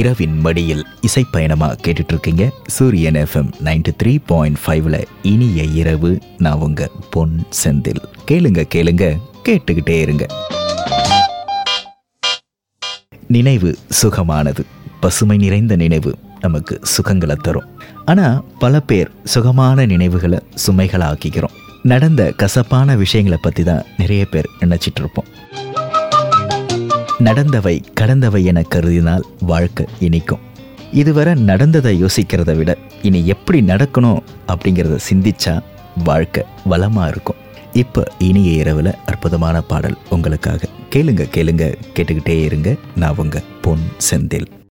இரவின் மடியில் இசைப்பயணமாக கேட்டுட்டு இருக்கீங்க சூரியன் எஃப்எம் நைன்டி த்ரீ பாயிண்ட் ஃபைவ்ல இனிய இரவு நான் உங்க பொன் செந்தில் கேளுங்க கேளுங்க கேட்டுக்கிட்டே இருங்க நினைவு சுகமானது பசுமை நிறைந்த நினைவு நமக்கு சுகங்களை தரும் ஆனால் பல பேர் சுகமான நினைவுகளை சுமைகளாக ஆக்கிக்கிறோம் நடந்த கசப்பான விஷயங்களை பற்றி தான் நிறைய பேர் நினச்சிட்டு இருப்போம் நடந்தவை கடந்தவை என கருதினால் வாழ்க்கை இனிக்கும் இதுவரை நடந்ததை யோசிக்கிறத விட இனி எப்படி நடக்கணும் அப்படிங்கிறத சிந்திச்சா வாழ்க்கை வளமாக இருக்கும் இப்போ இனிய இரவில் அற்புதமான பாடல் உங்களுக்காக கேளுங்க கேளுங்க கேட்டுக்கிட்டே இருங்க நான் உங்க பொன் செந்தில்